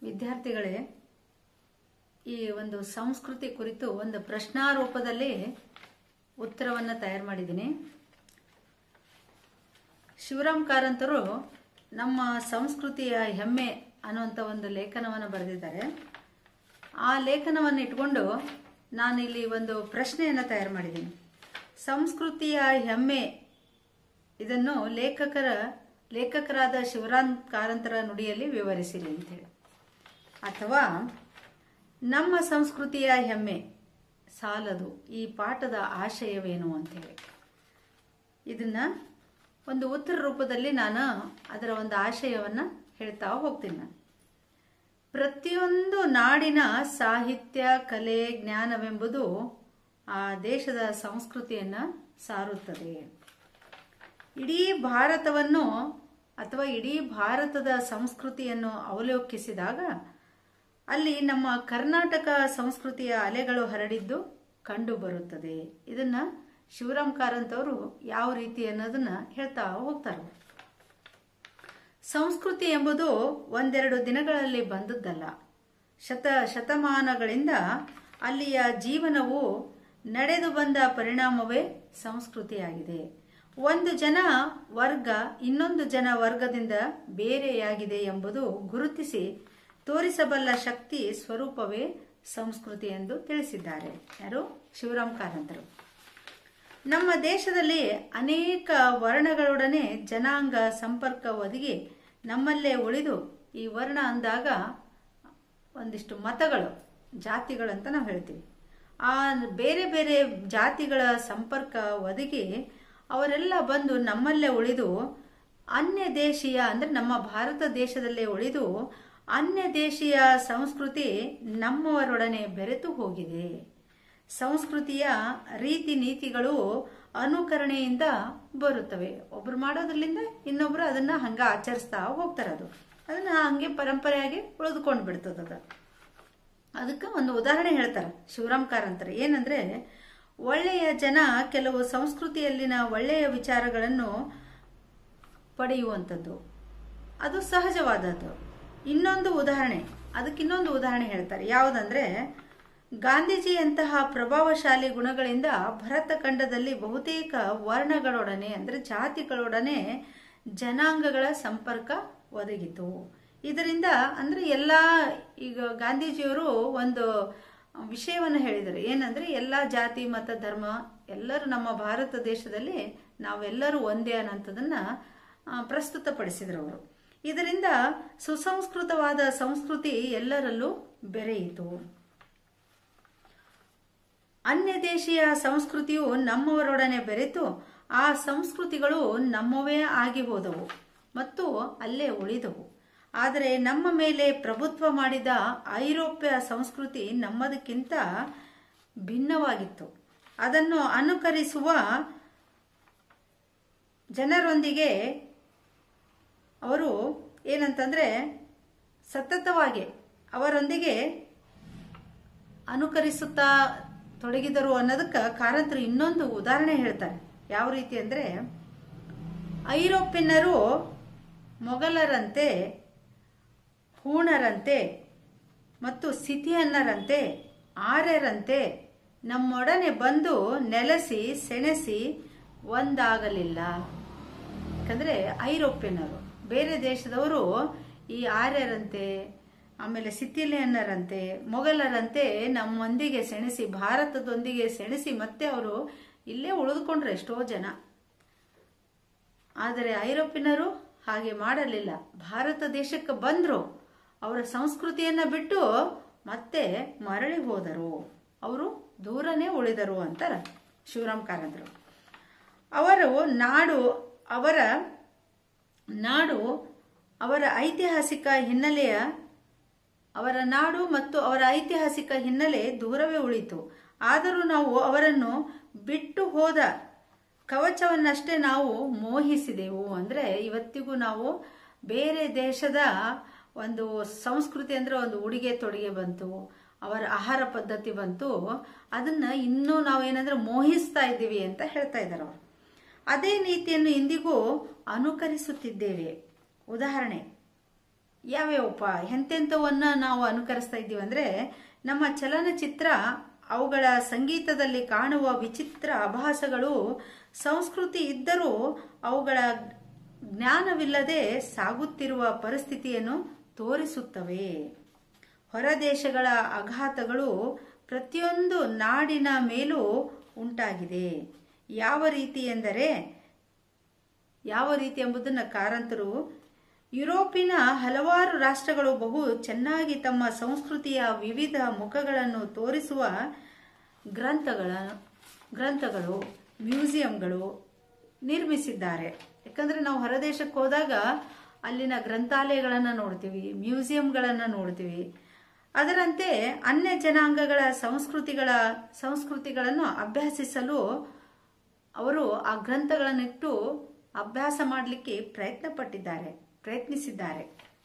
ವಿದ್ಯಾರ್ಥಿಗಳೇ ಈ ಒಂದು ಸಂಸ್ಕೃತಿ ಕುರಿತು ಒಂದು ಪ್ರಶ್ನಾರೂಪದಲ್ಲಿ ಉತ್ತರವನ್ನು ತಯಾರು ಮಾಡಿದ್ದೀನಿ ಶಿವರಾಮ್ ಕಾರಂತರು ನಮ್ಮ ಸಂಸ್ಕೃತಿಯ ಹೆಮ್ಮೆ ಅನ್ನುವಂಥ ಒಂದು ಲೇಖನವನ್ನು ಬರೆದಿದ್ದಾರೆ ಆ ಲೇಖನವನ್ನು ಇಟ್ಕೊಂಡು ನಾನು ಇಲ್ಲಿ ಒಂದು ಪ್ರಶ್ನೆಯನ್ನು ತಯಾರು ಮಾಡಿದ್ದೀನಿ ಸಂಸ್ಕೃತಿಯ ಹೆಮ್ಮೆ ಇದನ್ನು ಲೇಖಕರ ಲೇಖಕರಾದ ಶಿವರಾಮ್ ಕಾರಂತರ ನುಡಿಯಲ್ಲಿ ವಿವರಿಸಿರಿ ಅಂತೇಳಿ ಅಥವಾ ನಮ್ಮ ಸಂಸ್ಕೃತಿಯ ಹೆಮ್ಮೆ ಸಾಲದು ಈ ಪಾಠದ ಆಶಯವೇನು ಅಂತೇಳಿ ಇದನ್ನ ಒಂದು ಉತ್ತರ ರೂಪದಲ್ಲಿ ನಾನು ಅದರ ಒಂದು ಆಶಯವನ್ನು ಹೇಳ್ತಾ ಹೋಗ್ತೀನಿ ನಾನು ಪ್ರತಿಯೊಂದು ನಾಡಿನ ಸಾಹಿತ್ಯ ಕಲೆ ಜ್ಞಾನವೆಂಬುದು ಆ ದೇಶದ ಸಂಸ್ಕೃತಿಯನ್ನು ಸಾರುತ್ತದೆ ಇಡೀ ಭಾರತವನ್ನು ಅಥವಾ ಇಡೀ ಭಾರತದ ಸಂಸ್ಕೃತಿಯನ್ನು ಅವಲೋಕಿಸಿದಾಗ ಅಲ್ಲಿ ನಮ್ಮ ಕರ್ನಾಟಕ ಸಂಸ್ಕೃತಿಯ ಅಲೆಗಳು ಹರಡಿದ್ದು ಕಂಡು ಬರುತ್ತದೆ ಇದನ್ನ ಶಿವರಾಮ್ ಕಾರಂತ್ ಅವರು ಯಾವ ರೀತಿ ಅನ್ನೋದನ್ನ ಹೇಳ್ತಾ ಹೋಗ್ತಾರೆ ಸಂಸ್ಕೃತಿ ಎಂಬುದು ಒಂದೆರಡು ದಿನಗಳಲ್ಲಿ ಬಂದದ್ದಲ್ಲ ಶತ ಶತಮಾನಗಳಿಂದ ಅಲ್ಲಿಯ ಜೀವನವು ನಡೆದು ಬಂದ ಪರಿಣಾಮವೇ ಸಂಸ್ಕೃತಿಯಾಗಿದೆ ಒಂದು ಜನ ವರ್ಗ ಇನ್ನೊಂದು ಜನ ವರ್ಗದಿಂದ ಬೇರೆಯಾಗಿದೆ ಎಂಬುದು ಗುರುತಿಸಿ ತೋರಿಸಬಲ್ಲ ಶಕ್ತಿ ಸ್ವರೂಪವೇ ಸಂಸ್ಕೃತಿ ಎಂದು ತಿಳಿಸಿದ್ದಾರೆ ಯಾರು ಶಿವರಾಮ್ ಕಾರಂತರು ನಮ್ಮ ದೇಶದಲ್ಲಿ ಅನೇಕ ವರ್ಣಗಳೊಡನೆ ಜನಾಂಗ ಸಂಪರ್ಕ ಒದಗಿ ನಮ್ಮಲ್ಲೇ ಉಳಿದು ಈ ವರ್ಣ ಅಂದಾಗ ಒಂದಿಷ್ಟು ಮತಗಳು ಜಾತಿಗಳು ಅಂತ ನಾವು ಹೇಳ್ತೀವಿ ಆ ಬೇರೆ ಬೇರೆ ಜಾತಿಗಳ ಸಂಪರ್ಕ ಒದಗಿ ಅವರೆಲ್ಲ ಬಂದು ನಮ್ಮಲ್ಲೇ ಉಳಿದು ಅನ್ಯ ದೇಶೀಯ ಅಂದ್ರೆ ನಮ್ಮ ಭಾರತ ದೇಶದಲ್ಲೇ ಉಳಿದು ಅನ್ಯ ದೇಶೀಯ ಸಂಸ್ಕೃತಿ ನಮ್ಮವರೊಡನೆ ಬೆರೆತು ಹೋಗಿದೆ ಸಂಸ್ಕೃತಿಯ ರೀತಿ ನೀತಿಗಳು ಅನುಕರಣೆಯಿಂದ ಬರುತ್ತವೆ ಒಬ್ರು ಮಾಡೋದ್ರಲ್ಲಿಂದ ಇನ್ನೊಬ್ರು ಅದನ್ನ ಹಂಗ ಆಚರಿಸ್ತಾ ಹೋಗ್ತಾರೆ ಅದು ಅದನ್ನ ಹಂಗೆ ಪರಂಪರೆಯಾಗಿ ಉಳಿದುಕೊಂಡು ಬಿಡ್ತದ ಅದಕ್ಕೆ ಒಂದು ಉದಾಹರಣೆ ಹೇಳ್ತಾರೆ ಶಿವರಾಮ್ ಕಾರಂತರು ಏನಂದ್ರೆ ಒಳ್ಳೆಯ ಜನ ಕೆಲವು ಸಂಸ್ಕೃತಿಯಲ್ಲಿನ ಒಳ್ಳೆಯ ವಿಚಾರಗಳನ್ನು ಪಡೆಯುವಂಥದ್ದು ಅದು ಸಹಜವಾದದ್ದು ಇನ್ನೊಂದು ಉದಾಹರಣೆ ಅದಕ್ಕೆ ಇನ್ನೊಂದು ಉದಾಹರಣೆ ಹೇಳ್ತಾರೆ ಯಾವುದಂದ್ರೆ ಗಾಂಧೀಜಿಯಂತಹ ಪ್ರಭಾವಶಾಲಿ ಗುಣಗಳಿಂದ ಭರತ ಖಂಡದಲ್ಲಿ ಬಹುತೇಕ ವರ್ಣಗಳೊಡನೆ ಅಂದ್ರೆ ಜಾತಿಗಳೊಡನೆ ಜನಾಂಗಗಳ ಸಂಪರ್ಕ ಒದಗಿತು ಇದರಿಂದ ಅಂದ್ರೆ ಎಲ್ಲ ಈಗ ಗಾಂಧೀಜಿಯವರು ಒಂದು ವಿಷಯವನ್ನು ಹೇಳಿದರು ಏನಂದ್ರೆ ಎಲ್ಲ ಜಾತಿ ಮತ ಧರ್ಮ ಎಲ್ಲರೂ ನಮ್ಮ ಭಾರತ ದೇಶದಲ್ಲಿ ನಾವೆಲ್ಲರೂ ಒಂದೇ ಅನ್ನೋಂಥದನ್ನ ಪ್ರಸ್ತುತಪಡಿಸಿದ್ರು ಅವರು ಇದರಿಂದ ಸುಸಂಸ್ಕೃತವಾದ ಸಂಸ್ಕೃತಿ ಎಲ್ಲರಲ್ಲೂ ಬೆರೆಯಿತು ಅನ್ಯ ದೇಶೀಯ ಸಂಸ್ಕೃತಿಯು ನಮ್ಮವರೊಡನೆ ಬೆರೆತು ಆ ಸಂಸ್ಕೃತಿಗಳು ನಮ್ಮವೇ ಆಗಿ ಹೋದವು ಮತ್ತು ಅಲ್ಲೇ ಉಳಿದವು ಆದರೆ ನಮ್ಮ ಮೇಲೆ ಪ್ರಭುತ್ವ ಮಾಡಿದ ಐರೋಪ್ಯ ಸಂಸ್ಕೃತಿ ನಮ್ಮದಕ್ಕಿಂತ ಭಿನ್ನವಾಗಿತ್ತು ಅದನ್ನು ಅನುಕರಿಸುವ ಜನರೊಂದಿಗೆ ಅವರು ಏನಂತಂದ್ರೆ ಸತತವಾಗಿ ಅವರೊಂದಿಗೆ ಅನುಕರಿಸುತ್ತಾ ತೊಡಗಿದರು ಅನ್ನೋದಕ್ಕೆ ಕಾರಂತರು ಇನ್ನೊಂದು ಉದಾಹರಣೆ ಹೇಳ್ತಾರೆ ಯಾವ ರೀತಿ ಅಂದ್ರೆ ಐರೋಪ್ಯನ್ನರು ಮೊಘಲರಂತೆ ಹೂಣರಂತೆ ಮತ್ತು ಸಿಥಿಯನ್ನರಂತೆ ಆರ್ಯರಂತೆ ನಮ್ಮೊಡನೆ ಬಂದು ನೆಲೆಸಿ ಸೆಣಸಿ ಒಂದಾಗಲಿಲ್ಲ ಯಾಕಂದ್ರೆ ಐರೋಪ್ಯನರು ಬೇರೆ ದೇಶದವರು ಈ ಆರ್ಯರಂತೆ ಆಮೇಲೆ ಸಿಥಿಲಿಯನ್ನರಂತೆ ಮೊಘಲರಂತೆ ನಮ್ಮೊಂದಿಗೆ ಸೆಣಸಿ ಭಾರತದೊಂದಿಗೆ ಸೆಣಸಿ ಮತ್ತೆ ಅವರು ಇಲ್ಲೇ ಉಳಿದುಕೊಂಡ್ರು ಎಷ್ಟೋ ಜನ ಆದರೆ ಐರೋಪ್ಯನರು ಹಾಗೆ ಮಾಡಲಿಲ್ಲ ಭಾರತ ದೇಶಕ್ಕೆ ಬಂದ್ರು ಅವರ ಸಂಸ್ಕೃತಿಯನ್ನ ಬಿಟ್ಟು ಮತ್ತೆ ಮರಳಿ ಹೋದರು ಅವರು ದೂರನೇ ಉಳಿದರು ಅಂತಾರ ಶಿವರಾಮ್ ಕಾರಂತರು ಅವರು ನಾಡು ಅವರ ನಾಡು ಅವರ ಐತಿಹಾಸಿಕ ಹಿನ್ನೆಲೆಯ ಅವರ ನಾಡು ಮತ್ತು ಅವರ ಐತಿಹಾಸಿಕ ಹಿನ್ನೆಲೆ ದೂರವೇ ಉಳಿತು ಆದರೂ ನಾವು ಅವರನ್ನು ಬಿಟ್ಟು ಹೋದ ಕವಚವನ್ನಷ್ಟೇ ನಾವು ಮೋಹಿಸಿದೆವು ಅಂದ್ರೆ ಇವತ್ತಿಗೂ ನಾವು ಬೇರೆ ದೇಶದ ಒಂದು ಸಂಸ್ಕೃತಿ ಅಂದ್ರೆ ಒಂದು ಉಡುಗೆ ತೊಡುಗೆ ಬಂತು ಅವರ ಆಹಾರ ಪದ್ಧತಿ ಬಂತು ಅದನ್ನ ಇನ್ನೂ ನಾವೇನಂದ್ರೆ ಮೋಹಿಸ್ತಾ ಇದ್ದೀವಿ ಅಂತ ಹೇಳ್ತಾ ಇದ್ದಾರೆ ಅವರು ಅದೇ ನೀತಿಯನ್ನು ಇಂದಿಗೂ ಅನುಕರಿಸುತ್ತಿದ್ದೇವೆ ಉದಾಹರಣೆ ಯಾವ್ಯಾವಪ್ಪ ಎಂತೆಂಥವನ್ನ ನಾವು ಅನುಕರಿಸ್ತಾ ಇದ್ದೀವಿ ಅಂದರೆ ನಮ್ಮ ಚಲನಚಿತ್ರ ಅವುಗಳ ಸಂಗೀತದಲ್ಲಿ ಕಾಣುವ ವಿಚಿತ್ರ ಅಭಾಸಗಳು ಸಂಸ್ಕೃತಿ ಇದ್ದರೂ ಅವುಗಳ ಜ್ಞಾನವಿಲ್ಲದೆ ಸಾಗುತ್ತಿರುವ ಪರಿಸ್ಥಿತಿಯನ್ನು ತೋರಿಸುತ್ತವೆ ಹೊರದೇಶಗಳ ಆಘಾತಗಳು ಪ್ರತಿಯೊಂದು ನಾಡಿನ ಮೇಲೂ ಉಂಟಾಗಿದೆ ಯಾವ ರೀತಿ ಎಂದರೆ ಯಾವ ರೀತಿ ಎಂಬುದನ್ನು ಕಾರಂತರು ಯುರೋಪಿನ ಹಲವಾರು ರಾಷ್ಟ್ರಗಳು ಬಹು ಚೆನ್ನಾಗಿ ತಮ್ಮ ಸಂಸ್ಕೃತಿಯ ವಿವಿಧ ಮುಖಗಳನ್ನು ತೋರಿಸುವ ಗ್ರಂಥಗಳ ಗ್ರಂಥಗಳು ಮ್ಯೂಸಿಯಂಗಳು ನಿರ್ಮಿಸಿದ್ದಾರೆ ಯಾಕಂದ್ರೆ ನಾವು ಹೊರದೇಶಕ್ಕೆ ಹೋದಾಗ ಅಲ್ಲಿನ ಗ್ರಂಥಾಲಯಗಳನ್ನು ನೋಡ್ತೀವಿ ಮ್ಯೂಸಿಯಂಗಳನ್ನು ನೋಡ್ತೀವಿ ಅದರಂತೆ ಅನ್ಯ ಜನಾಂಗಗಳ ಸಂಸ್ಕೃತಿಗಳ ಸಂಸ್ಕೃತಿಗಳನ್ನು ಅಭ್ಯಾಸಿಸಲು ಅವರು ಆ ಗ್ರಂಥಗಳನ್ನಿಟ್ಟು ಅಭ್ಯಾಸ ಮಾಡಲಿಕ್ಕೆ ಪ್ರಯತ್ನ ಪಟ್ಟಿದ್ದಾರೆ ಪ್ರಯತ್ನಿಸಿದ್ದಾರೆ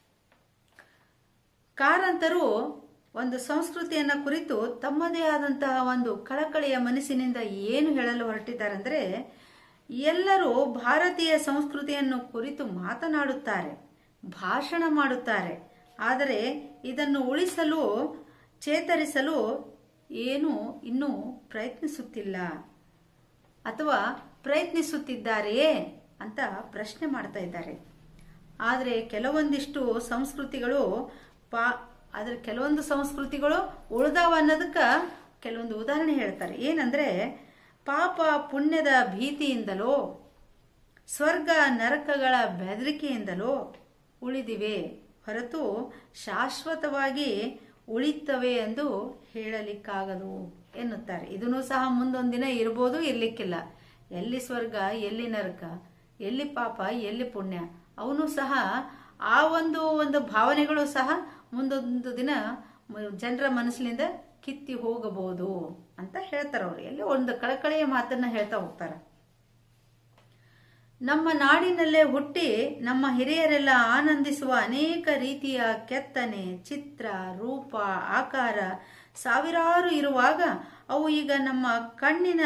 ಕಾರಂತರು ಒಂದು ಸಂಸ್ಕೃತಿಯನ್ನ ಕುರಿತು ತಮ್ಮದೇ ಆದಂತಹ ಒಂದು ಕಳಕಳಿಯ ಮನಸ್ಸಿನಿಂದ ಏನು ಹೇಳಲು ಹೊರಟಿದ್ದಾರೆ ಅಂದರೆ ಎಲ್ಲರೂ ಭಾರತೀಯ ಸಂಸ್ಕೃತಿಯನ್ನು ಕುರಿತು ಮಾತನಾಡುತ್ತಾರೆ ಭಾಷಣ ಮಾಡುತ್ತಾರೆ ಆದರೆ ಇದನ್ನು ಉಳಿಸಲು ಚೇತರಿಸಲು ಏನು ಇನ್ನೂ ಪ್ರಯತ್ನಿಸುತ್ತಿಲ್ಲ ಅಥವಾ ಪ್ರಯತ್ನಿಸುತ್ತಿದ್ದಾರೆಯೇ ಅಂತ ಪ್ರಶ್ನೆ ಮಾಡ್ತಾ ಇದ್ದಾರೆ ಆದರೆ ಕೆಲವೊಂದಿಷ್ಟು ಸಂಸ್ಕೃತಿಗಳು ಪಾ ಆದರೆ ಕೆಲವೊಂದು ಸಂಸ್ಕೃತಿಗಳು ಉಳ್ದಾವ ಅನ್ನೋದಕ್ಕೆ ಕೆಲವೊಂದು ಉದಾಹರಣೆ ಹೇಳ್ತಾರೆ ಏನಂದ್ರೆ ಪಾಪ ಪುಣ್ಯದ ಭೀತಿಯಿಂದಲೋ ಸ್ವರ್ಗ ನರಕಗಳ ಬೆದರಿಕೆಯಿಂದಲೋ ಉಳಿದಿವೆ ಹೊರತು ಶಾಶ್ವತವಾಗಿ ಉಳಿತವೆ ಎಂದು ಹೇಳಲಿಕ್ಕಾಗದು ಎನ್ನುತ್ತಾರೆ ಇದನ್ನು ಸಹ ಮುಂದೊಂದಿನ ಇರ್ಬೋದು ಇರ್ಲಿಕ್ಕಿಲ್ಲ ಎಲ್ಲಿ ಸ್ವರ್ಗ ಎಲ್ಲಿ ನರಕ ಎಲ್ಲಿ ಪಾಪ ಎಲ್ಲಿ ಪುಣ್ಯ ಅವನು ಸಹ ಆ ಒಂದು ಒಂದು ಭಾವನೆಗಳು ಸಹ ಮುಂದೊಂದು ದಿನ ಜನರ ಮನಸ್ಸಿನಿಂದ ಕಿತ್ತಿ ಹೋಗಬಹುದು ಅಂತ ಹೇಳ್ತಾರೆ ಅವರು ಎಲ್ಲಿ ಒಂದು ಕಳಕಳಿಯ ಮಾತನ್ನ ಹೇಳ್ತಾ ಹೋಗ್ತಾರೆ ನಮ್ಮ ನಾಡಿನಲ್ಲೇ ಹುಟ್ಟಿ ನಮ್ಮ ಹಿರಿಯರೆಲ್ಲ ಆನಂದಿಸುವ ಅನೇಕ ರೀತಿಯ ಕೆತ್ತನೆ ಚಿತ್ರ ರೂಪ ಆಕಾರ ಸಾವಿರಾರು ಇರುವಾಗ ಅವು ಈಗ ನಮ್ಮ ಕಣ್ಣಿನ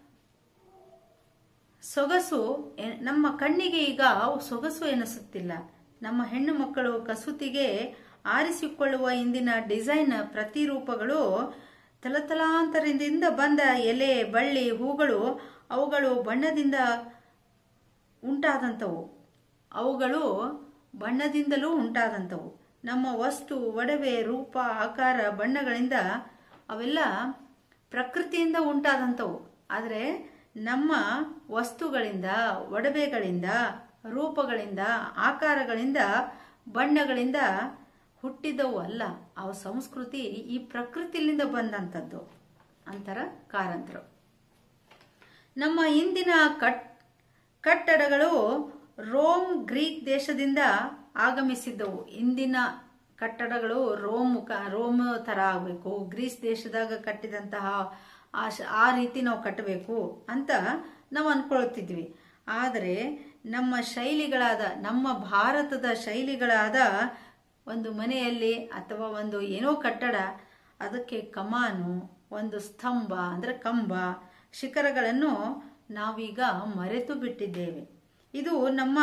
ಸೊಗಸು ಎ- ನಮ್ಮ ಕಣ್ಣಿಗೆ ಈಗ ಅವು ಸೊಗಸು ಎನಿಸುತ್ತಿಲ್ಲ ನಮ್ಮ ಹೆಣ್ಣು ಮಕ್ಕಳು ಕಸೂತಿಗೆ ಆರಿಸಿಕೊಳ್ಳುವ ಇಂದಿನ ಡಿಸೈನ್ ಪ್ರತಿರೂಪಗಳು ತಲತಲಾಂತರದಿಂದ ಬಂದ ಎಲೆ ಬಳ್ಳಿ ಹೂಗಳು ಅವುಗಳು ಬಣ್ಣದಿಂದ ಉಂಟಾದಂಥವು ಅವುಗಳು ಬಣ್ಣದಿಂದಲೂ ಉಂಟಾದಂಥವು ನಮ್ಮ ವಸ್ತು ಒಡವೆ ರೂಪ ಆಕಾರ ಬಣ್ಣಗಳಿಂದ ಅವೆಲ್ಲ ಪ್ರಕೃತಿಯಿಂದ ಉಂಟಾದಂಥವು ಆದರೆ ನಮ್ಮ ವಸ್ತುಗಳಿಂದ ಒಡವೆಗಳಿಂದ ರೂಪಗಳಿಂದ ಆಕಾರಗಳಿಂದ ಬಣ್ಣಗಳಿಂದ ಹುಟ್ಟಿದವು ಅಲ್ಲ ಅವು ಸಂಸ್ಕೃತಿ ಈ ಪ್ರಕೃತಿಯಿಂದ ಬಂದಂಥದ್ದು ಅಂತರ ಕಾರಂತರು ನಮ್ಮ ಇಂದಿನ ಕಟ್ ಕಟ್ಟಡಗಳು ರೋಮ್ ಗ್ರೀಕ್ ದೇಶದಿಂದ ಆಗಮಿಸಿದ್ದವು ಇಂದಿನ ಕಟ್ಟಡಗಳು ರೋಮ್ ಮುಖ ರೋಮ್ ತರ ಆಗಬೇಕು ಗ್ರೀಸ್ ದೇಶದಾಗ ಕಟ್ಟಿದಂತಹ ಆ ಶ- ಆ ರೀತಿ ನಾವು ಕಟ್ಟಬೇಕು ಅಂತ ನಾವು ಅನ್ಕೊಳ್ತಿದ್ವಿ ಆದರೆ ನಮ್ಮ ಶೈಲಿಗಳಾದ ನಮ್ಮ ಭಾರತದ ಶೈಲಿಗಳಾದ ಒಂದು ಮನೆಯಲ್ಲಿ ಅಥವಾ ಒಂದು ಏನೋ ಕಟ್ಟಡ ಅದಕ್ಕೆ ಕಮಾನು ಒಂದು ಸ್ತಂಭ ಅಂದ್ರೆ ಕಂಬ ಶಿಖರಗಳನ್ನು ನಾವೀಗ ಮರೆತು ಬಿಟ್ಟಿದ್ದೇವೆ ಇದು ನಮ್ಮ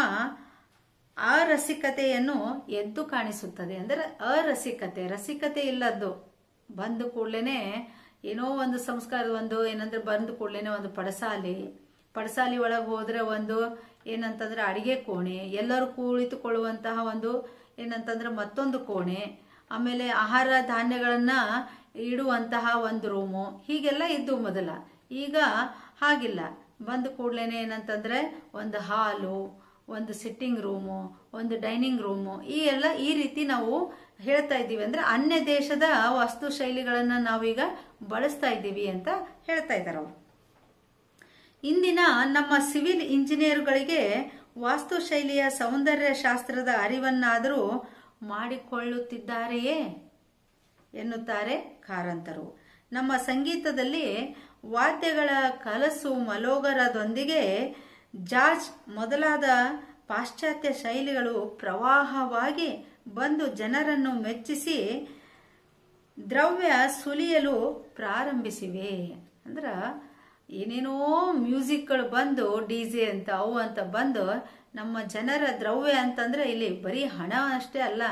ಅರಸಿಕತೆಯನ್ನು ಎದ್ದು ಕಾಣಿಸುತ್ತದೆ ಅಂದರೆ ಅರಸಿಕತೆ ರಸಿಕತೆ ಇಲ್ಲದ್ದು ಬಂದ ಕೂಡಲೇ ಏನೋ ಒಂದು ಸಂಸ್ಕಾರ ಒಂದು ಏನಂದ್ರೆ ಬಂದ ಕೂಡಲೇ ಒಂದು ಪಡಸಾಲಿ ಪಡಸಾಲಿ ಒಳಗೆ ಹೋದ್ರೆ ಒಂದು ಏನಂತಂದ್ರೆ ಅಡಿಗೆ ಕೋಣೆ ಎಲ್ಲರೂ ಕುಳಿತುಕೊಳ್ಳುವಂತಹ ಒಂದು ಏನಂತಂದ್ರೆ ಮತ್ತೊಂದು ಕೋಣೆ ಆಮೇಲೆ ಆಹಾರ ಧಾನ್ಯಗಳನ್ನ ಇಡುವಂತಹ ಒಂದು ರೂಮು ಹೀಗೆಲ್ಲ ಇದ್ದು ಮೊದಲ ಈಗ ಹಾಗಿಲ್ಲ ಬಂದ ಕೂಡಲೇ ಏನಂತಂದ್ರೆ ಒಂದು ಹಾಲು ಒಂದು ಸಿಟ್ಟಿಂಗ್ ರೂಮು ಒಂದು ಡೈನಿಂಗ್ ರೂಮು ಈ ಎಲ್ಲ ಈ ರೀತಿ ನಾವು ಹೇಳ್ತಾ ಇದ್ದೀವಿ ಅಂದ್ರೆ ಅನ್ಯ ದೇಶದ ವಾಸ್ತು ಶೈಲಿಗಳನ್ನ ನಾವೀಗ ಬಳಸ್ತಾ ಇದ್ದೀವಿ ಅಂತ ಹೇಳ್ತಾ ಇದ್ದಾರೆ ಅವರು ಇಂದಿನ ನಮ್ಮ ಸಿವಿಲ್ ಇಂಜಿನಿಯರ್ಗಳಿಗೆ ವಾಸ್ತುಶೈಲಿಯ ಸೌಂದರ್ಯ ಶಾಸ್ತ್ರದ ಅರಿವನ್ನಾದರೂ ಮಾಡಿಕೊಳ್ಳುತ್ತಿದ್ದಾರೆಯೇ ಎನ್ನುತ್ತಾರೆ ಕಾರಂತರು ನಮ್ಮ ಸಂಗೀತದಲ್ಲಿ ವಾದ್ಯಗಳ ಕಲಸು ಮಲೋಗರದೊಂದಿಗೆ ಜಾಜ್ ಮೊದಲಾದ ಪಾಶ್ಚಾತ್ಯ ಶೈಲಿಗಳು ಪ್ರವಾಹವಾಗಿ ಬಂದು ಜನರನ್ನು ಮೆಚ್ಚಿಸಿ ದ್ರವ್ಯ ಸುಲಿಯಲು ಪ್ರಾರಂಭಿಸಿವೆ ಅಂದ್ರ ಏನೇನೋ ಮ್ಯೂಸಿಕ್ಗಳು ಬಂದು ಡಿ ಜೆ ಅಂತ ಅವು ಅಂತ ಬಂದು ನಮ್ಮ ಜನರ ದ್ರವ್ಯ ಅಂತಂದ್ರೆ ಇಲ್ಲಿ ಬರೀ ಹಣ ಅಷ್ಟೇ ಅಲ್ಲ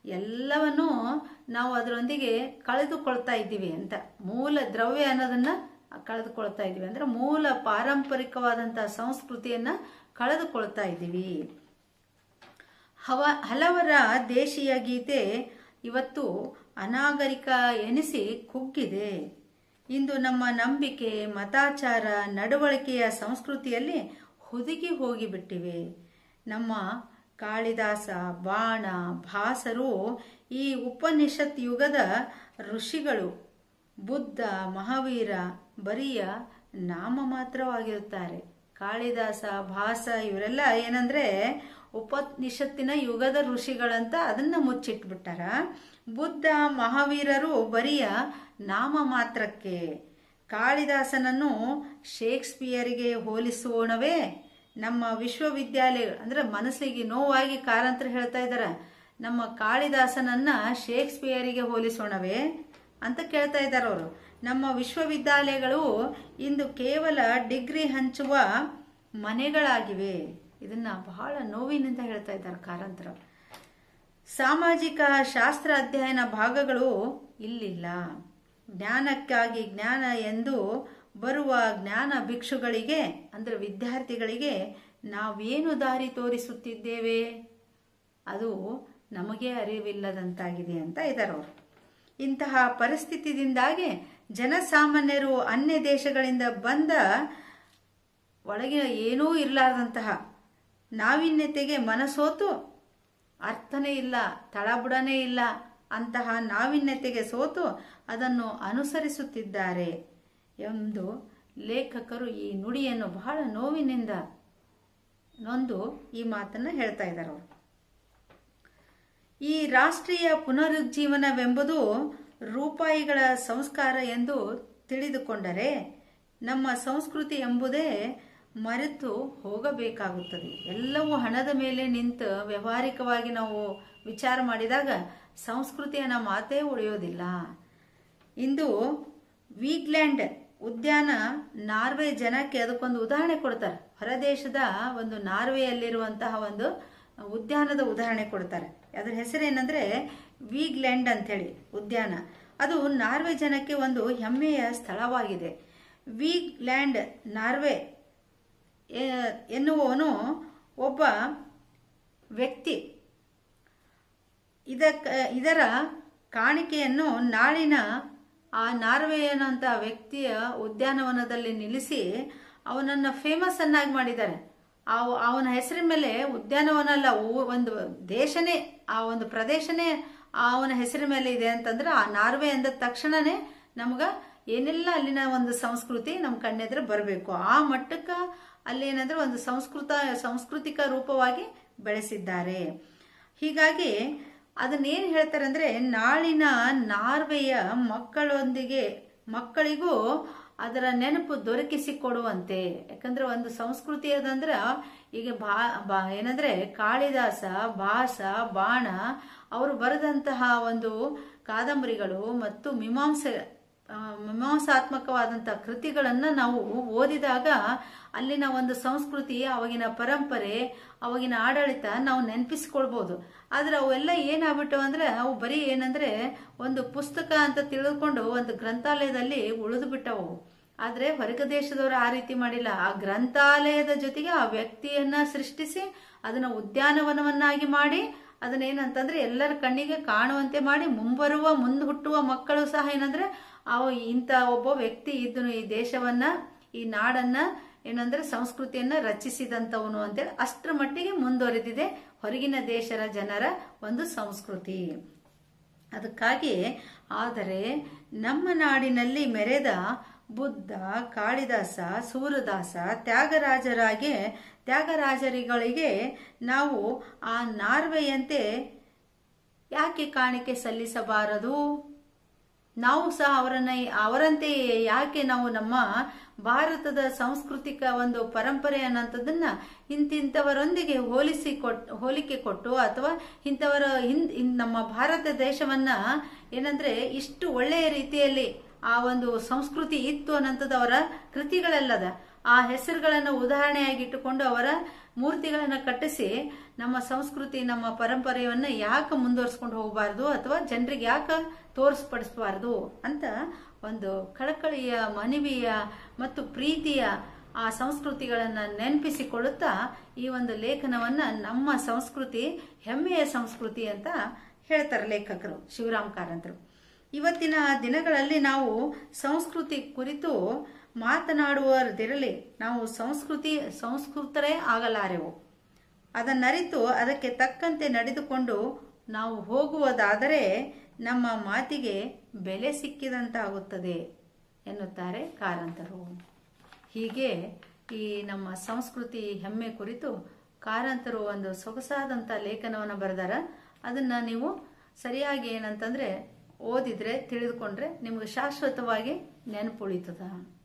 ಎಲ್ಲವನ್ನೂ ನಾವು ಅದರೊಂದಿಗೆ ಕಳೆದುಕೊಳ್ತಾ ಇದ್ದೀವಿ ಅಂತ ಮೂಲ ದ್ರವ್ಯ ಅನ್ನೋದನ್ನ ಕಳೆದುಕೊಳ್ತಾ ಇದ್ದೀವಿ ಅಂದ್ರೆ ಮೂಲ ಪಾರಂಪರಿಕವಾದಂತಹ ಸಂಸ್ಕೃತಿಯನ್ನ ಕಳೆದುಕೊಳ್ತಾ ಇದ್ದೀವಿ ಹವ ಹಲವರ ದೇಶೀಯ ಗೀತೆ ಇವತ್ತು ಅನಾಗರಿಕ ಎನಿಸಿ ಕುಗ್ಗಿದೆ ಇಂದು ನಮ್ಮ ನಂಬಿಕೆ ಮತಾಚಾರ ನಡವಳಿಕೆಯ ಸಂಸ್ಕೃತಿಯಲ್ಲಿ ಹುದುಗಿ ಹೋಗಿಬಿಟ್ಟಿವೆ ನಮ್ಮ ಕಾಳಿದಾಸ ಬಾಣ ಭಾಸರು ಈ ಉಪನಿಷತ್ ಯುಗದ ಋಷಿಗಳು ಬುದ್ಧ ಮಹಾವೀರ ಬರಿಯ ನಾಮ ಮಾತ್ರವಾಗಿರುತ್ತಾರೆ ಕಾಳಿದಾಸ ಭಾಸ ಇವರೆಲ್ಲ ಏನಂದ್ರೆ ಉಪನಿಷತ್ತಿನ ಯುಗದ ಋಷಿಗಳಂತ ಅದನ್ನ ಮುಚ್ಚಿಟ್ಬಿಟ್ಟಾರ ಬುದ್ಧ ಮಹಾವೀರರು ಬರಿಯ ನಾಮ ಮಾತ್ರಕ್ಕೆ ಕಾಳಿದಾಸನನ್ನು ಶೇಕ್ಸ್ಪಿಯರಿಗೆ ಹೋಲಿಸೋಣವೇ ನಮ್ಮ ವಿಶ್ವವಿದ್ಯಾಲಯ ಅಂದ್ರೆ ಮನಸ್ಸಿಗೆ ನೋವಾಗಿ ಕಾರಂತರ ಹೇಳ್ತಾ ಇದಾರ ನಮ್ಮ ಕಾಳಿದಾಸನನ್ನ ಶೇಕ್ಸ್ಪಿಯರಿಗೆ ಹೋಲಿಸೋಣವೇ ಅಂತ ಕೇಳ್ತಾ ಇದ್ದಾರೆ ಅವರು ನಮ್ಮ ವಿಶ್ವವಿದ್ಯಾಲಯಗಳು ಇಂದು ಕೇವಲ ಡಿಗ್ರಿ ಹಂಚುವ ಮನೆಗಳಾಗಿವೆ ಇದನ್ನ ಬಹಳ ನೋವಿನಿಂದ ಹೇಳ್ತಾ ಇದ್ದಾರೆ ಕಾರಂತರ ಸಾಮಾಜಿಕ ಶಾಸ್ತ್ರ ಅಧ್ಯಯನ ಭಾಗಗಳು ಇಲ್ಲಿಲ್ಲ ಜ್ಞಾನಕ್ಕಾಗಿ ಜ್ಞಾನ ಎಂದು ಬರುವ ಜ್ಞಾನ ಭಿಕ್ಷುಗಳಿಗೆ ಅಂದ್ರೆ ವಿದ್ಯಾರ್ಥಿಗಳಿಗೆ ನಾವೇನು ದಾರಿ ತೋರಿಸುತ್ತಿದ್ದೇವೆ ಅದು ನಮಗೆ ಅರಿವಿಲ್ಲದಂತಾಗಿದೆ ಅಂತ ಇದ್ದಾರೆ ಅವರು ಇಂತಹ ಪರಿಸ್ಥಿತಿಯಿಂದಾಗಿ ಜನಸಾಮಾನ್ಯರು ಅನ್ಯ ದೇಶಗಳಿಂದ ಬಂದ ಒಳಗೆ ಏನೂ ಇರಲಾರ್ದಂತಹ ನಾವೀನ್ಯತೆಗೆ ಮನಸೋತು ಅರ್ಥನೇ ಇಲ್ಲ ತಳಬುಡನೇ ಇಲ್ಲ ಅಂತಹ ನಾವೀನ್ಯತೆಗೆ ಸೋತು ಅದನ್ನು ಅನುಸರಿಸುತ್ತಿದ್ದಾರೆ ಎಂದು ಲೇಖಕರು ಈ ನುಡಿಯನ್ನು ಬಹಳ ನೋವಿನಿಂದ ನೊಂದು ಈ ಮಾತನ್ನ ಹೇಳ್ತಾ ಇದ್ದಾರೆ ಅವರು ಈ ರಾಷ್ಟ್ರೀಯ ಪುನರುಜ್ಜೀವನವೆಂಬುದು ರೂಪಾಯಿಗಳ ಸಂಸ್ಕಾರ ಎಂದು ತಿಳಿದುಕೊಂಡರೆ ನಮ್ಮ ಸಂಸ್ಕೃತಿ ಎಂಬುದೇ ಮರೆತು ಹೋಗಬೇಕಾಗುತ್ತದೆ ಎಲ್ಲವೂ ಹಣದ ಮೇಲೆ ನಿಂತು ವ್ಯವಹಾರಿಕವಾಗಿ ನಾವು ವಿಚಾರ ಮಾಡಿದಾಗ ಸಂಸ್ಕೃತಿಯ ಮಾತೇ ಉಳಿಯೋದಿಲ್ಲ ಇಂದು ವೀಗ್ಲ್ಯಾಂಡ್ ಉದ್ಯಾನ ನಾರ್ವೆ ಜನಕ್ಕೆ ಅದಕ್ಕೊಂದು ಉದಾಹರಣೆ ಕೊಡ್ತಾರೆ ಹೊರದೇಶದ ಒಂದು ನಾರ್ವೆಯಲ್ಲಿರುವಂತಹ ಒಂದು ಉದ್ಯಾನದ ಉದಾಹರಣೆ ಕೊಡ್ತಾರೆ ಅದರ ಹೆಸರೇನಂದ್ರೆ ವೀಗ್ಲ್ಯಾಂಡ್ ಅಂತೇಳಿ ಉದ್ಯಾನ ಅದು ನಾರ್ವೆ ಜನಕ್ಕೆ ಒಂದು ಹೆಮ್ಮೆಯ ಸ್ಥಳವಾಗಿದೆ ವೀಗ್ಲ್ಯಾಂಡ್ ನಾರ್ವೆ ಎ- ಎನ್ನುವವನು ಒಬ್ಬ ವ್ಯಕ್ತಿ ಇದಕ್ಕ ಇದರ ಕಾಣಿಕೆಯನ್ನು ನಾಳಿನ ಆ ನಾರ್ವೆ ಅನ್ನೋಂಥ ವ್ಯಕ್ತಿಯ ಉದ್ಯಾನವನದಲ್ಲಿ ನಿಲ್ಲಿಸಿ ಅವನನ್ನ ಫೇಮಸ್ ಅನ್ನಾಗಿ ಮಾಡಿದ್ದಾರೆ ಆ ಅವನ ಹೆಸರಿನ ಮೇಲೆ ಉದ್ಯಾನವನ ಅಲ್ಲ ಊ- ಒಂದು ದೇಶನೇ ಆ ಒಂದು ಪ್ರದೇಶನೇ ಆ ಅವನ ಹೆಸರಿನ ಮೇಲೆ ಇದೆ ಅಂತಂದ್ರೆ ಆ ನಾರ್ವೆ ಅಂದ ತಕ್ಷಣನೇ ನಮ್ಗ ಏನೆಲ್ಲ ಅಲ್ಲಿನ ಒಂದು ಸಂಸ್ಕೃತಿ ನಮ್ಮ ಕಣ್ಣೆದ್ರೆ ಬರಬೇಕು ಆ ಮಟ್ಟಕ್ಕ ಅಲ್ಲಿ ಏನಂದ್ರೆ ಒಂದು ಸಂಸ್ಕೃತ ಸಾಂಸ್ಕೃತಿಕ ರೂಪವಾಗಿ ಬೆಳೆಸಿದ್ದಾರೆ ಹೀಗಾಗಿ ಅದನ್ನೇನು ಹೇಳ್ತಾರೆ ಅಂದ್ರೆ ನಾಳಿನ ನಾರ್ವೆಯ ಮಕ್ಕಳೊಂದಿಗೆ ಮಕ್ಕಳಿಗೂ ಅದರ ನೆನಪು ದೊರಕಿಸಿಕೊಡುವಂತೆ ಯಾಕಂದ್ರೆ ಒಂದು ಸಂಸ್ಕೃತಿ ಅದಂದ್ರ ಈಗ ಬಾ ಬಾ ಏನಂದ್ರೆ ಕಾಳಿದಾಸ ಭಾಸ ಬಾಣ ಅವರು ಬರೆದಂತಹ ಒಂದು ಕಾದಂಬರಿಗಳು ಮತ್ತು ಮೀಮಾಂಸೆ ಆ, ಮೀಮಾಂಸಾತ್ಮಕವಾದಂತಹ ಕೃತಿಗಳನ್ನ ನಾವು ಓದಿದಾಗ ಅಲ್ಲಿನ ಒಂದು ಸಂಸ್ಕೃತಿ ಅವಾಗಿನ ಪರಂಪರೆ ಅವಾಗಿನ ಆಡಳಿತ ನಾವು ನೆನಪಿಸ್ಕೊಳ್ಬಹುದು ಆದ್ರೆ ಅವೆಲ್ಲ ಏನಾಗ್ಬಿಟ್ಟು ಅಂದ್ರೆ ಅವು ಬರೀ ಏನಂದ್ರೆ ಒಂದು ಪುಸ್ತಕ ಅಂತ ತಿಳಿದುಕೊಂಡು ಒಂದು ಗ್ರಂಥಾಲಯದಲ್ಲಿ ಉಳಿದು ಬಿಟ್ಟವು ಆದ್ರೆ ಹೊರಗ ದೇಶದವರು ಆ ರೀತಿ ಮಾಡಿಲ್ಲ ಆ ಗ್ರಂಥಾಲಯದ ಜೊತೆಗೆ ಆ ವ್ಯಕ್ತಿಯನ್ನ ಸೃಷ್ಟಿಸಿ ಅದನ್ನ ಉದ್ಯಾನವನವನ್ನಾಗಿ ಮಾಡಿ ಅದನ್ನ ಏನಂತಂದ್ರೆ ಎಲ್ಲರ ಕಣ್ಣಿಗೆ ಕಾಣುವಂತೆ ಮಾಡಿ ಮುಂಬರುವ ಮುಂದೆ ಹುಟ್ಟುವ ಮಕ್ಕಳು ಸಹ ಏನಂದ್ರೆ ಅವ ಇಂಥ ಒಬ್ಬ ವ್ಯಕ್ತಿ ಇದ್ದನು ಈ ದೇಶವನ್ನ ಈ ನಾಡನ್ನ ಏನಂದ್ರೆ ಸಂಸ್ಕೃತಿಯನ್ನ ರಚಿಸಿದಂತವನು ಅಂತೇಳಿ ಅಷ್ಟರ ಮಟ್ಟಿಗೆ ಮುಂದುವರೆದಿದೆ ಹೊರಗಿನ ದೇಶದ ಜನರ ಒಂದು ಸಂಸ್ಕೃತಿ ಅದಕ್ಕಾಗಿ ಆದರೆ ನಮ್ಮ ನಾಡಿನಲ್ಲಿ ಮೆರೆದ ಬುದ್ಧ ಕಾಳಿದಾಸ ಸೂರದಾಸ ತ್ಯಾಗರಾಜರಾಗೆ ತ್ಯಾಗರಾಜರಿಗಳಿಗೆ ನಾವು ಆ ನಾರ್ವೆಯಂತೆ ಯಾಕೆ ಕಾಣಿಕೆ ಸಲ್ಲಿಸಬಾರದು ನಾವು ಸಹ ಅವರನ್ನ ಅವರಂತೆ ಯಾಕೆ ನಾವು ನಮ್ಮ ಭಾರತದ ಸಾಂಸ್ಕೃತಿಕ ಒಂದು ಪರಂಪರೆ ಅನ್ನೋಂಥದ್ದನ್ನ ಇಂತಿಂಥವರೊಂದಿಗೆ ಹೋಲಿಸಿ ಕೊಟ್ ಹೋಲಿಕೆ ಕೊಟ್ಟು ಅಥವಾ ಇಂಥವರ ಹಿಂದ್ ಇನ್ ನಮ್ಮ ಭಾರತ ದೇಶವನ್ನ ಏನಂದ್ರೆ ಇಷ್ಟು ಒಳ್ಳೆಯ ರೀತಿಯಲ್ಲಿ ಆ ಒಂದು ಸಂಸ್ಕೃತಿ ಇತ್ತು ಅನ್ನೋಂಥದ್ದು ಅವರ ಕೃತಿಗಳಲ್ಲದ ಆ ಹೆಸರುಗಳನ್ನು ಉದಾಹರಣೆಯಾಗಿ ಇಟ್ಟುಕೊಂಡು ಅವರ ಮೂರ್ತಿಗಳನ್ನ ಕಟ್ಟಿಸಿ ನಮ್ಮ ಸಂಸ್ಕೃತಿ ನಮ್ಮ ಪರಂಪರೆಯನ್ನ ಯಾಕೆ ಮುಂದುವರ್ಸ್ಕೊಂಡು ಹೋಗಬಾರ್ದು ಅಥವಾ ಜನರಿಗೆ ಯಾಕೆ ತೋರಿಸ್ಪಡಿಸಬಾರ್ದು ಅಂತ ಒಂದು ಕಳಕಳಿಯ ಮನವಿಯ ಮತ್ತು ಪ್ರೀತಿಯ ಆ ಸಂಸ್ಕೃತಿಗಳನ್ನ ನೆನಪಿಸಿಕೊಳ್ಳುತ್ತಾ ಈ ಒಂದು ಲೇಖನವನ್ನ ನಮ್ಮ ಸಂಸ್ಕೃತಿ ಹೆಮ್ಮೆಯ ಸಂಸ್ಕೃತಿ ಅಂತ ಹೇಳ್ತಾರೆ ಲೇಖಕರು ಶಿವರಾಮ್ ಕಾರಂತರು ಇವತ್ತಿನ ದಿನಗಳಲ್ಲಿ ನಾವು ಸಂಸ್ಕೃತಿ ಕುರಿತು ಮಾತನಾಡುವದಿರಲಿ ನಾವು ಸಂಸ್ಕೃತಿ ಸಂಸ್ಕೃತರೇ ಆಗಲಾರೆವು ಅದನ್ನರಿತು ಅದಕ್ಕೆ ತಕ್ಕಂತೆ ನಡೆದುಕೊಂಡು ನಾವು ಹೋಗುವುದಾದರೆ ನಮ್ಮ ಮಾತಿಗೆ ಬೆಲೆ ಸಿಕ್ಕಿದಂತಾಗುತ್ತದೆ ಎನ್ನುತ್ತಾರೆ ಕಾರಂತರು ಹೀಗೆ ಈ ನಮ್ಮ ಸಂಸ್ಕೃತಿ ಹೆಮ್ಮೆ ಕುರಿತು ಕಾರಂತರು ಒಂದು ಸೊಗಸಾದಂಥ ಲೇಖನವನ್ನು ಬರೆದಾರ ಅದನ್ನ ನೀವು ಸರಿಯಾಗಿ ಏನಂತಂದ್ರೆ ಓದಿದ್ರೆ ತಿಳಿದುಕೊಂಡ್ರೆ ನಿಮ್ಗೆ ಶಾಶ್ವತವಾಗಿ ನೆನಪುಳಿತದ